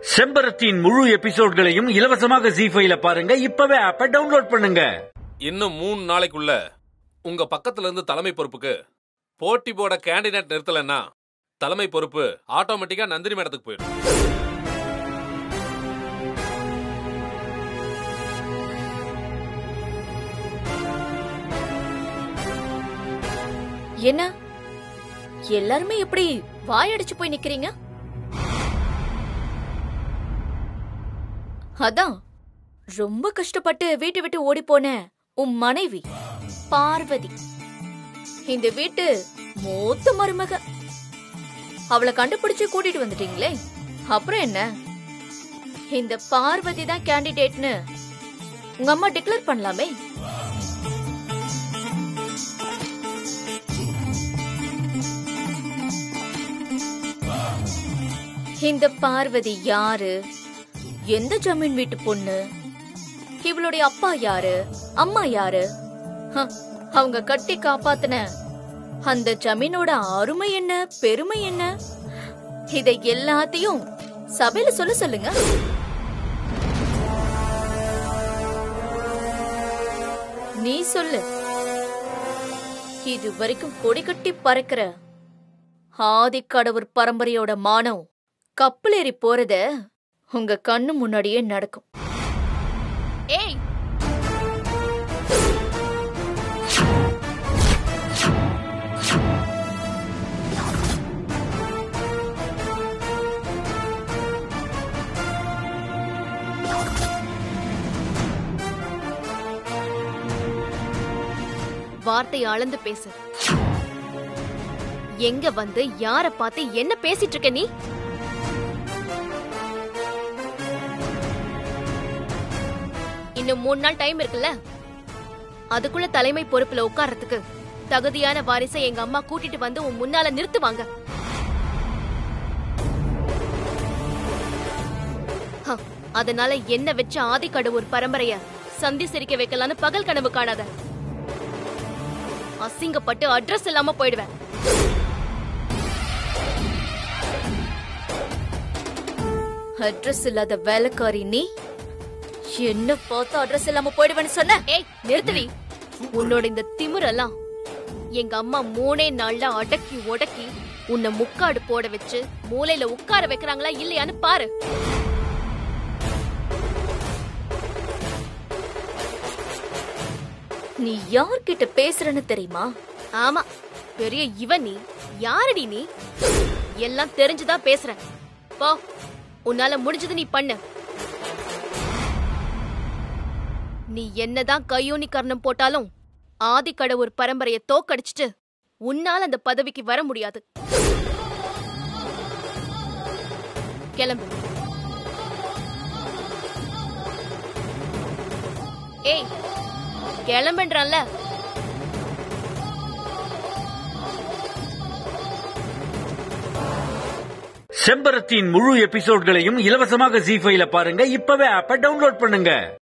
செம்பரத்தின் முழு எபிசோட்களையும் இலவசமாக ஜி ஃபைல பாருங்க இப்பவே ஆப்ப டவுன்லோட் பண்ணுங்க இன்னும் மூணு நாளைக்குள்ள உங்க பக்கத்துல இருந்து தலைமை பொறுப்புக்கு போட்டி போட கேண்டிடேட் நிறுத்தலைன்னா தலைமை பொறுப்பு ஆட்டோமேட்டிக்கா நந்தினி மேடத்துக்கு போயிடும் என்ன எல்லாருமே எப்படி வாயடிச்சு போய் நிக்கிறீங்க அதான் ரொம்ப கஷ்டப்பட்டு வீட்டை விட்டு ஓடி போன உன் மனைவி பார்வதி இந்த வீட்டு மூத்த மருமக அவளை கண்டுபிடிச்சு கூட்டிட்டு வந்துட்டீங்களே அப்புறம் என்ன இந்த பார்வதி தான் கேண்டிடேட்னு உங்க அம்மா டிக்ளேர் பண்ணலாமே இந்த பார்வதி யாரு எந்த ஜமீன் வீட்டு பொண்ணு இவளுடைய அப்பா யாரு அம்மா யாரு ஹ, அவங்க கட்டி காப்பாத்தின அந்த ஜமீனோட அருமை என்ன பெருமை என்ன இதை எல்லாத்தையும் சபையில சொல்ல சொல்லுங்க நீ சொல்லு இது வரைக்கும் கொடி கட்டி பறக்கிற ஆதிக்கடவுர் பரம்பரையோட மானம் கப்பலேறி போறத உங்க கண்ணு முன்னாடியே நடக்கும் ஏய் வார்த்தை அளந்து பேசு எங்க வந்து யார பார்த்து என்ன பேசிட்டு இருக்க நீ இன்னும் மூணு நாள் டைம் இருக்குல்ல அதுக்குள்ள தலைமை பொறுப்புல உட்கார்றதுக்கு தகுதியான வாரிசை எங்க அம்மா கூட்டிட்டு வந்து உன் முன்னால நிறுத்துவாங்க ஹ, அதனால என்ன வச்ச ஆதிக்கடவுர் பரம்பரைய சந்தி சிரிக்க வைக்கலான்னு பகல் கனவு காணாத அசிங்கப்பட்டு அட்ரஸ் இல்லாம போயிடுவேன் அட்ரஸ் இல்லாத வேலைக்காரி நீ என்ன பார்த்து அட்ரஸ் இல்லாம போயிடுவேன்னு சொன்ன ஏய் நிறுத்துடி உன்னோட இந்த திமிரெல்லாம் எங்க அம்மா மூணே நாள்ல அடக்கி உடக்கி உன்னை முக்காடு போட வச்சு மூலையில உட்கார வைக்கிறாங்களா இல்லையான்னு பாரு நீ யார்கிட்ட பேசுறன்னு தெரியுமா ஆமா பெரிய இவ நீ யாரடி நீ எல்லாம் தெரிஞ்சுதான் பேசுறேன் போ உன்னால முடிஞ்சது நீ பண்ணு நீ என்னதான் கையோனி கர்ணம் போட்டாலும் ஆதிக்கடவுர் பரம்பரைய தோக்கடிச்சிட்டு உன்னால அந்த பதவிக்கு வர முடியாது கிளம்பு ஏய் கிளம்புன்றான்ல செம்பரத்தின் முழு எபிசோட்களையும் இலவசமாக ஜி ஃபைல பாருங்க இப்பவே ஆப்ப டவுன்லோட் பண்ணுங்க